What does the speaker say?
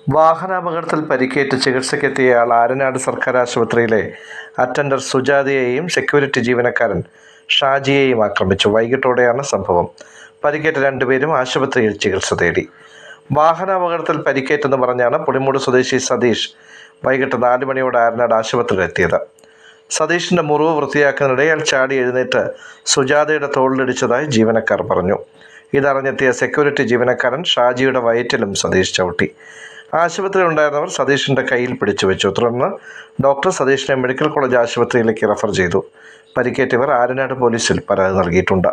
വാഹനാപകടത്തിൽ പരിക്കേറ്റ് ചികിത്സയ്ക്കെത്തിയയാൾ ആരനാട് സർക്കാർ ആശുപത്രിയിലെ അറ്റൻഡർ സുജാതയെയും സെക്യൂരിറ്റി ജീവനക്കാരൻ ഷാജിയെയും ആക്രമിച്ചു വൈകിട്ടോടെയാണ് സംഭവം പരിക്കേറ്റ രണ്ടുപേരും ആശുപത്രിയിൽ ചികിത്സ തേടി വാഹനാപകടത്തിൽ പരിക്കേറ്റെന്ന് പറഞ്ഞാണ് പുളിമൂട് സ്വദേശി സതീഷ് വൈകിട്ട് നാല് മണിയോടെ ആരനാട് ആശുപത്രിയിൽ എത്തിയത് സതീഷിന്റെ മുറിവ് വൃത്തിയാക്കുന്നതിനിടെ അയാൾ ചാടി എഴുന്നേറ്റ് സുജാതയുടെ തോളിലിടിച്ചതായി ജീവനക്കാർ പറഞ്ഞു ഇതറിഞ്ഞെത്തിയ സെക്യൂരിറ്റി ജീവനക്കാരൻ ഷാജിയുടെ വയറ്റിലും സതീഷ് ചവിട്ടി ആശുപത്രിയിൽ ഉണ്ടായിരുന്നവർ സതീഷിന്റെ കയ്യിൽ പിടിച്ചു വെച്ചു തുടർന്ന് ഡോക്ടർ സതീഷിനെ മെഡിക്കൽ കോളേജ് ആശുപത്രിയിലേക്ക് റെഫർ ചെയ്തു പരിക്കേറ്റവർ ആരനാട് പോലീസിൽ പരാതി നൽകിയിട്ടുണ്ട്